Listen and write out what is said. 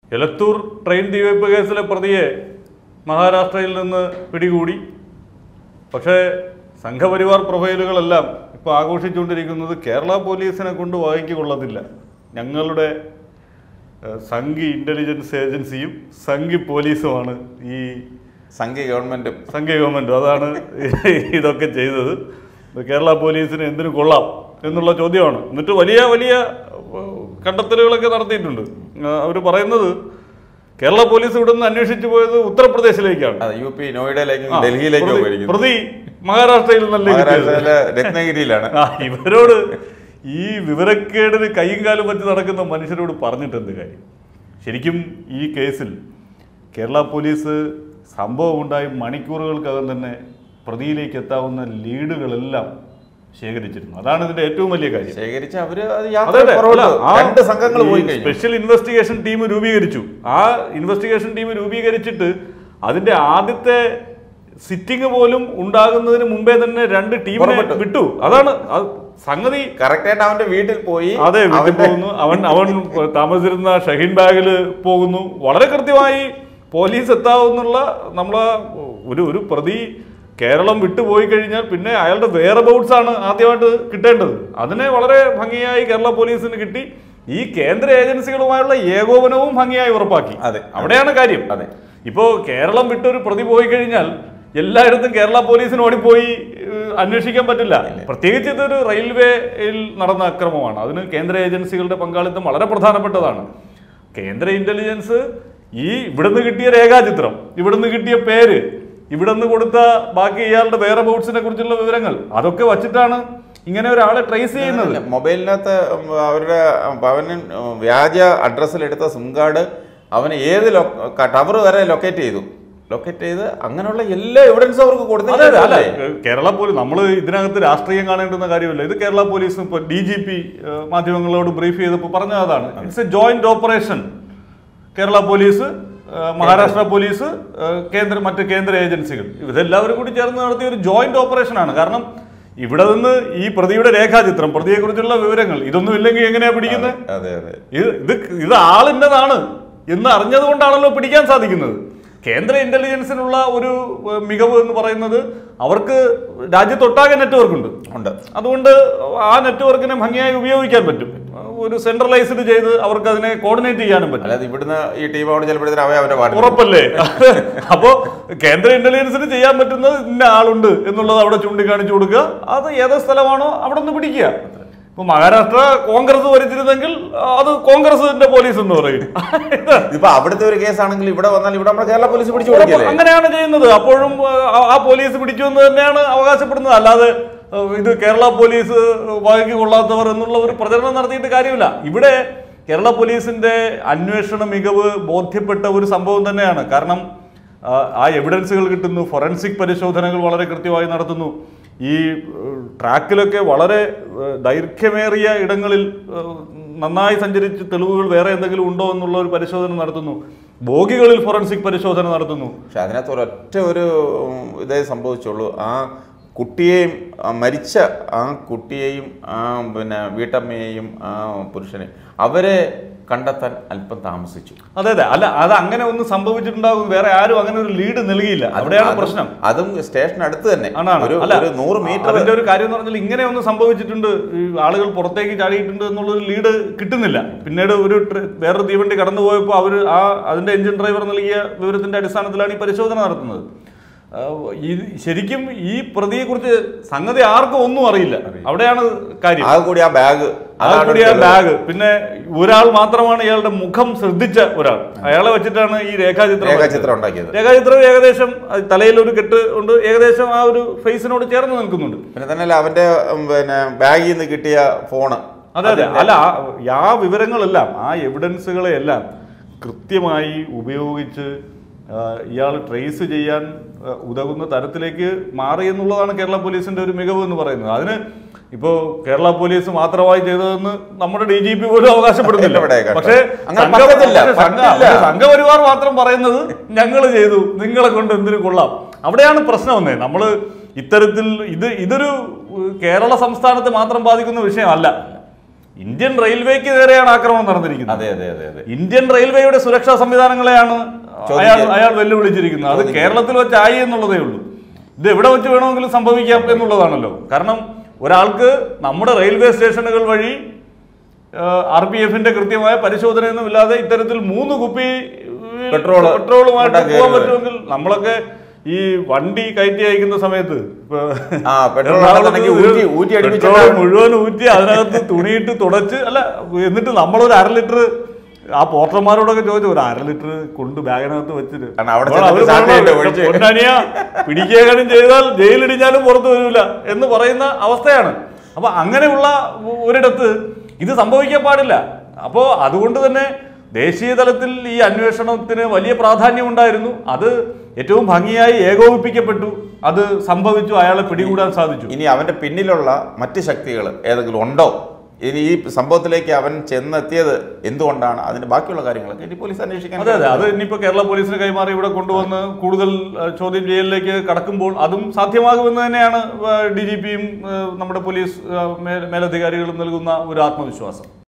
Elathur train തീവയ്പ് കേസിലെ പ്രതിയെ മഹാരാഷ്ട്രയിൽ നിന്ന് പിടികൂടി പക്ഷേ സംഘപരിവാർ പ്രൊഫൈലുകളെല്ലാം ഇപ്പോൾ ആഘോഷിച്ചുകൊണ്ടിരിക്കുന്നത് കേരള പോലീസിനെ കൊണ്ട് വായിക്ക് കൊള്ളത്തില്ല ഞങ്ങളുടെ ഏഹ്, സംഘി ഇൻ്റലിജൻസ് ഏജൻസിയും സംഘി പോലീസുമാണ് ഈ സംഘീയ ഗവൺമെന്റും സംഘീയ ഗവൺമെൻറ്റും അതാണ് ഇതൊക്കെ ചെയ്തത് ഇത് കേരള പോലീസിന് എന്തിനു കൊള്ളാം എന്നുള്ള ചോദ്യമാണ് എന്നിട്ട് വലിയ വലിയ ഏഹ്, കണ്ടെത്തലുകളൊക്കെ നടത്തിയിട്ടുണ്ട് അവർ പറയുന്നത് കേരള പോലീസ് ഇവിടെ നിന്ന് അന്വേഷിച്ചു പോയത് ഉത്തർപ്രദേശിലേക്കാണ് അതെ യു പി നോയിഡയിലേക്കും ആ, ഡൽഹിയിലേക്കും പ്രതി- പോയിരിക്കുന്നു പ്രതി മഹാരാഷ്ട്രയിൽ നിന്നല്ലേ കിട്ടിയത്? മഹാരാഷ്ട്രയിലെ രത്നഗിരിയിലാണ് ആ ഇവരോട് ഈ വിവരക്കേടിന് കൈയും കാലും വെച്ച് നടക്കുന്ന മനുഷ്യരോട് പറഞ്ഞിട്ട് എന്ത് കാര്യം ശരിക്കും ഈ കേസിൽ കേരള പോലീസ് സംഭവം ഉണ്ടായി മണിക്കൂറുകൾക്കകം തന്നെ പ്രതിയിലേക്ക് എത്താവുന്ന ലീഡുകളെല്ലാം ശേഖരിച്ചിരുന്നു അതാണ് ഇതിന്റെ ഏറ്റവും വലിയ കാര്യം ശേഖരിച്ച അവര് അത് അതെ, യാത്ര അതെ. പുറകോട്ട് അല്ല, ആ രണ്ട് സംഘങ്ങൾ പോയി ഈ കഴിഞ്ഞു സ്പെഷ്യൽ ഇൻവെസ്റ്റിഗേഷൻ ടീം രൂപീകരിച്ചു ആ ഇൻവെസ്റ്റിഗേഷൻ ടീം രൂപീകരിച്ചിട്ട് അതിന്റെ ആദ്യത്തെ സിറ്റിംഗ് പോലും ഉണ്ടാകുന്നതിന് മുമ്പേ തന്നെ രണ്ട് ടീമിനെ പുറപ്പെട്ടു. വിട്ടു അതാണ് അത് സംഗതി കറക്റ്റ് ആയിട്ട് അവന്റെ വീട്ടിൽ പോയി അതെ വീട്ടിൽ അവന്റെ- പോകുന്നു അവൻ അവൻ താമസിച്ചിരുന്ന ഷഹീൻ ബാഗിൽ പോകുന്നു വളരെ കൃത്യമായി പോലീസ് എത്താവുന്നുള്ള നമ്മളെ ഒരു ഒരു പ്രതി കേരളം വിട്ടുപോയി കഴിഞ്ഞാൽ പിന്നെ അയാളുടെ വേറെ ബൗട്ട്സ് ആണ് ആദ്യമായിട്ട് കിട്ടേണ്ടത് അതിനെ വളരെ ഭംഗിയായി കേരള പോലീസിന് കിട്ടി ഈ കേന്ദ്ര ഏജൻസികളുമായുള്ള ഏകോപനവും ഭംഗിയായി ഉറപ്പാക്കി അതെ. അവിടെയാണ് കാര്യം അതെ. ഇപ്പോ കേരളം വിട്ടൊരു പ്രതി പോയി കഴിഞ്ഞാൽ എല്ലായിടത്തും കേരള പോലീസിന് ഓടിപ്പോയി ഏഹ്, അന്വേഷിക്കാൻ പറ്റില്ല പ്രത്യേകിച്ച് ഇതൊരു റെയിൽവേയിൽ നടന്ന അക്രമമാണ് അതിന് കേന്ദ്ര ഏജൻസികളുടെ പങ്കാളിത്തം വളരെ പ്രധാനപ്പെട്ടതാണ് കേന്ദ്ര ഇന്റലിജൻസ് ഈ ഇവിടുന്ന് കിട്ടിയ രേഖാചിത്രം ഇവിടുന്ന് കിട്ടിയ പേര് ഇവിടുന്ന് കൊടുത്ത ബാക്കി ഇയാളുടെ വേറെ ബോട്ട്സിനെ കുറിച്ചുള്ള വിവരങ്ങൾ അതൊക്കെ വച്ചിട്ടാണ് ഇങ്ങനെ ഒരാളെ ട്രേസ് ചെയ്യുന്നത് അല്ല, മൊബൈലിനകത്ത് ഉം, അവരുടെ അവന് വ്യാജ അഡ്രസ്സിൽ എടുത്ത സിം കാർഡ് അവന് ഏത് ടവർ വരെ ലൊക്കേറ്റ് ചെയ്തു ലൊക്കേറ്റ് ചെയ്ത് അങ്ങനെയുള്ള എല്ലാ എവിഡൻസും അവർക്ക് അതെ അതെ അല്ല കൊടുത്തില്ല കേരള പോലീസ് നമ്മൾ ഇതിനകത്ത് രാഷ്ട്രീയം കാണേണ്ടുന്ന കാര്യമില്ല ഇത് കേരള പോലീസ് ഇപ്പോൾ ഡി ജി പി മാധ്യമങ്ങളോട് ബ്രീഫ് ചെയ്തപ്പോൾ പറഞ്ഞ അതാണ് it's a joint operation Kerala police ആ, മഹാരാഷ്ട്ര പോലീസ് ആ, കേന്ദ്ര മറ്റ് കേന്ദ്ര ഏജൻസികൾ ഇതെല്ലാവരും കൂടി ചേർന്ന് നടത്തിയ ഒരു ജോയിന്റ് ഓപ്പറേഷനാണ് കാരണം ഇവിടെ നിന്ന് ഈ പ്രതിയുടെ രേഖാചിത്രം പ്രതിയെക്കുറിച്ചുള്ള വിവരങ്ങൾ ഇതൊന്നും ഇല്ലെങ്കിൽ എങ്ങനെയാ പിടിക്കുന്നത് അതെ അതെ ഇത് ഇത് ഇത് ആളിന്നതാണ് എന്ന് അറിഞ്ഞത് കൊണ്ടാണല്ലോ പിടിക്കാൻ സാധിക്കുന്നത് കേന്ദ്ര ഇന്റലിജൻസിനുള്ള ഒരു ഏഹ്, മികവ് എന്ന് പറയുന്നത് അവർക്ക് രാജ്യത്തൊട്ടാകെ നെറ്റ്വർക്ക് ഉണ്ട് ഉണ്ട് അതുകൊണ്ട് ആ നെറ്റ്വർക്കിനെ ഭംഗിയായി ഉപയോഗിക്കാൻ പറ്റും ഒരു സെൻട്രലൈസ്ഡ് ചെയ്ത് അവർക്ക് അതിനെ കോർഡിനേറ്റ് ചെയ്യാനും പറ്റും അല്ലാതെ ഇവിടുന്ന് ഈ ടീം അവിടെ ചെല്ലുമ്പോഴത്തേനും അവയെ അവന്റെ പാട്ടിൽ ഉറപ്പല്ലേ അപ്പോ കേന്ദ്ര ഇന്റലിജൻസിന് ചെയ്യാൻ പറ്റുന്നത് ഇന്ന ആളുണ്ട് എന്നുള്ളത് അവിടെ ചൂണ്ടിക്കാണിച്ചു കൊടുക്കുക അത് ഏത് സ്ഥലമാണോ അവിടെ നിന്ന് പിടിക്കുക ഇപ്പൊ മഹാരാഷ്ട്ര കോൺഗ്രസ് ഭരിച്ചിരുന്നെങ്കിൽ അത് കോൺഗ്രസിന്റെ പോലീസ് എന്ന് പറയും ഇപ്പൊ അവിടുത്തെ ഒരു കേസാണെങ്കിൽ ഇവിടെ വന്നാൽ ഇവിടെ നമ്മുടെ കേരള പോലീസ് പിടിച്ചു ഉറപ്പ് കൊടുക്കില്ലേ അങ്ങനെയാണ് ചെയ്യുന്നത് അപ്പോഴും ആ, ആ പോലീസ് പിടിച്ചു എന്ന് തന്നെയാണ് അവകാശപ്പെടുന്നത് അല്ലാതെ ആ, ഇത് കേരള പോലീസ് വായിക്ക് കൊള്ളാത്തവർ എന്നുള്ള ഒരു പ്രചരണം നടത്തിയിട്ട് കാര്യമില്ല ഇവിടെ കേരള പോലീസിന്റെ അന്വേഷണ മികവ് ബോധ്യപ്പെട്ട ഒരു സംഭവം തന്നെയാണ് കാരണം ആ, ആ എവിഡൻസുകൾ കിട്ടുന്നു ഫോറൻസിക് പരിശോധനകൾ വളരെ കൃത്യമായി നടത്തുന്നു ഈ ഏഹ്, ട്രാക്കിലൊക്കെ വളരെ ഏഹ്, ദൈർഘ്യമേറിയ ഇടങ്ങളിൽ ഏഹ്, നന്നായി സഞ്ചരിച്ച് തെളിവുകൾ വേറെ എന്തെങ്കിലും ഉണ്ടോ എന്നുള്ള ഒരു പരിശോധന നടത്തുന്നു ബോഗികളിൽ ഫോറൻസിക് പരിശോധന നടത്തുന്നു പക്ഷെ അതിനകത്ത് ഒരൊറ്റ ഒരു ഉം, ഇതേ സംഭവിച്ചുള്ളൂ ആ കുട്ടിയെയും ആ മരിച്ച ആ കുട്ടിയെയും ആ പിന്നെ വീട്ടമ്മയെയും ആ പുരുഷനെയും അവരെ കണ്ടെത്താൻ അല്പം താമസിച്ചു അതെ അതെ അല്ല അത് അങ്ങനെ ഒന്നും സംഭവിച്ചിട്ടുണ്ടാകും വേറെ ആരും അങ്ങനെ ഒരു ലീഡ് നൽകിയില്ല അവിടെയാണ് അതും- പ്രശ്നം അതും സ്റ്റേഷൻ അടുത്ത് തന്നെ ആണാണ് ഒരു അല്ല ഒരു നൂറ് മീറ്റർ അതിന്റെ ഒരു കാര്യം എന്ന് പറഞ്ഞാൽ ഇങ്ങനെ ഒന്ന് സംഭവിച്ചിട്ടുണ്ട് ഈ ആളുകൾ പുറത്തേക്ക് ചാടിയിട്ടുണ്ട് എന്നുള്ളൊരു ലീഡ് കിട്ടുന്നില്ല പിന്നീട് ഒരു ട്ര- വേറൊരു തീവണ്ടി കടന്നു പോയപ്പോൾ അവർ ആ അതിന്റെ എഞ്ചിൻ ഡ്രൈവർ നൽകിയ വിവരത്തിന്റെ അടിസ്ഥാനത്തിലാണ് ഈ പരിശോധന നടത്തുന്നത് ആ, ഇത് ശരിക്കും ഈ പ്രതിയെ കുറിച്ച് സംഗതി ആർക്കും ഒന്നും അറിയില്ല അവിടെയാണ് കാര്യം ആകെ കൂടി ആ ബാഗ് ആ കൂടി ആ ബാഗ് പിന്നെ ഒരാൾ മാത്രമാണ് ഇയാളുടെ മുഖം ശ്രദ്ധിച്ച ഒരാൾ അയാളെ വെച്ചിട്ടാണ് ഈ രേഖാചിത്രം രേഖാചിത്രം ഉണ്ടാക്കിയത് രേഖാചിത്രം ഏകദേശം അത് തലയിൽ ഒരു കെട്ട് ഉണ്ട് ഏകദേശം ആ ഒരു ഫേസിനോട് ചേർന്ന് നിൽക്കുന്നുണ്ട് പിന്നെ തന്നെയല്ല അവന്റെ ഉം, പിന്നെ ബാഗിൽ നിന്ന് കിട്ടിയ ഫോണ് അതെ അതെ അല്ല ആ- ആ വിവരങ്ങളെല്ലാം ആ എവിഡൻസുകളെ എല്ലാം കൃത്യമായി ഉപയോഗിച്ച് ഇയാൾ ട്രേസ് ചെയ്യാൻ ആ, ഉതകുന്ന തരത്തിലേക്ക് മാറി എന്നുള്ളതാണ് കേരള പോലീസിന്റെ ഒരു മികവ് എന്ന് പറയുന്നത് അതിന് ഇപ്പോ കേരള പോലീസ് മാത്രമായി ചെയ്തതെന്ന് നമ്മുടെ ഡി ജി പി പോലും അവകാശപ്പെടുന്നില്ല ഇവിടെ കേട്ടോ. പക്ഷേ അങ്ങനെ സംഘ- പറ്റത്തില്ല, പക്ഷേ സംഘ- പറ്റില്ല. സംഘപരിവാർ മാത്രം പറയുന്നത് ഞങ്ങൾ ചെയ്തു നിങ്ങളെ കൊണ്ട് എന്തിനു കൊള്ളാം അവിടെയാണ് പ്രശ്നം വന്നേ നമ്മള് ഇത്തരത്തിൽ ഇത് ഇതൊരു ഏഹ്, കേരള സംസ്ഥാനത്തെ മാത്രം ബാധിക്കുന്ന വിഷയമല്ല ഇന്ത്യൻ റെയിൽവേക്ക് നേരെയാണ് ആക്രമണം നടന്നിരിക്കുന്നത് അതെ അതെ അതെ അതെ ഇന്ത്യൻ റെയിൽവേയുടെ സുരക്ഷാ സംവിധാനങ്ങളെയാണ് ചോദ്യം അയാൾ ചെയ്യ- അയാൾ വെല്ലുവിളിച്ചിരിക്കുന്നത് അത് കേരളത്തിൽ വെച്ചായി എന്നുള്ളതേ ഉള്ളൂ ഇത് എവിടെ വെച്ച് വേണമെങ്കിലും സംഭവിക്കാം എന്നുള്ളതാണല്ലോ കാരണം ഒരാൾക്ക് നമ്മുടെ റെയിൽവേ സ്റ്റേഷനുകൾ വഴി ആർ പി എഫിന്റെ കൃത്യമായ പരിശോധനയൊന്നും ഇല്ലാതെ ഇത്തരത്തിൽ മൂന്ന് കുപ്പി ഏഹ്, പെട്രോള് പെട്രോളുമായിട്ട് ഉണ്ടാക്കി പോകാൻ വരുന്നത്. പറ്റുമെങ്കിൽ നമ്മളൊക്കെ ഈ വണ്ടി കയറ്റി അയക്കുന്ന സമയത്ത് ഇപ്പൊ ആ, പെട്രോൾ എറണാകുളത്ത് ഉണ്ടെന്നുണ്ടെങ്കിൽ ഊറ്റി ഊറ്റി പെട്രോൾ അടുപ്പിച്ചിട്ട് മുഴുവൻ ഊറ്റി അതിനകത്ത് തുണിയിട്ട് തുടച്ച് അല്ല എന്നിട്ട് നമ്മളൊരു അര ലിറ്റർ ആ പോർട്ടർമാരോടൊക്കെ ചോദിച്ചു ഒരു അര ലിറ്റർ കൊണ്ട് ബാഗിനകത്ത് വെച്ചിട്ട് കാരണം അവിടെ അപ്പോൾ അവര് ചെന്നിട്ട് സാധ്യതയുണ്ട് പറഞ്ഞു, ഒഴിച്ച്. പൊന്നാനിയ പിടിക്കുകയും ചെയ്താൽ ജയിലിടിഞ്ഞാലും പുറത്തു വരില്ല എന്ന് പറയുന്ന അവസ്ഥയാണ് അപ്പൊ അങ്ങനെയുള്ള ഒരിടത്ത് ഇത് സംഭവിക്കാൻ പാടില്ല അപ്പോൾ അതുകൊണ്ട് തന്നെ ദേശീയ തലത്തിൽ ഈ അന്വേഷണത്തിന് വലിയ പ്രാധാന്യം ഉണ്ടായിരുന്നു അത് ഏറ്റവും ഭംഗിയായി ഏകോപിപ്പിക്കപ്പെട്ടു അത് സംഭവിച്ചു അയാളെ പിടികൂടാൻ സാധിച്ചു ഇനി അവന്റെ പിന്നിലുള്ള മറ്റ് ശക്തികൾ ഏതെങ്കിലും ഉണ്ടോ ഇനി ഈ സംഭവത്തിലേക്ക് അവൻ ചെന്നെത്തിയത് എന്തുകൊണ്ടാണ് അതിന്റെ ബാക്കിയുള്ള കാര്യങ്ങളൊക്കെ ഇനി പോലീസ് അന്വേഷിക്കാൻ അതെ അതെ അത് ഇനിയിപ്പോ കേരള പോലീസിന് കൈമാറി ഇവിടെ കൊണ്ടുവന്ന് കൂടുതൽ ഏഹ്, ചോദ്യം ചെയ്യലിലേക്ക് കടക്കുമ്പോൾ അതും സാധ്യമാകുമെന്ന് തന്നെയാണ് ഡി ജി പിയും നമ്മുടെ പോലീസ് ഏഹ്, മേ- മേലധികാരികളും നൽകുന്ന ഒരു ആത്മവിശ്വാസം